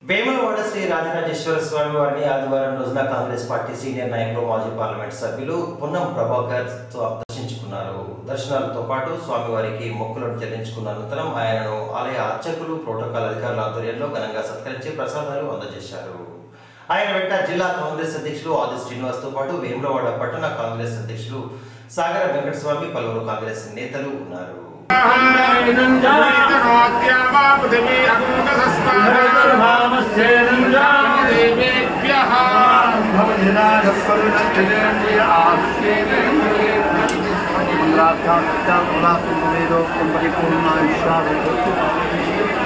వేములవాడ శ్రీ రాజరాజేశ్వర స్వామి వారిని ఆదివారం రోజున కాంగ్రెస్ పార్టీ సీనియర్ నాయకులు మాజీ పార్లమెంట్ సభ్యులు పున్నం ప్రభాకర్ స్వా- దర్శించుకున్నారు దర్శనాలతో పాటు స్వామివారికి మొక్కులను చెల్లించుకున్న అనంతరం ఆయనను ఆలయ అర్చకులు ప్రోటోకాల్ అధికారుల ఆధ్వర్యంలో ఘనంగా సత్కరించి ప్రసాదాలు అందజేశారు ఆయన వెంట జిల్లా కాంగ్రెస్ అధ్యక్షులు ఆది శ్రీనివాస్ తో పాటు వేములవాడ పట్టణ కాంగ్రెస్ అధ్యక్షులు సాగర వెంకటస్వామి పలువురు కాంగ్రెస్ నేతలు ఉన్నారు పరిపూర్ణ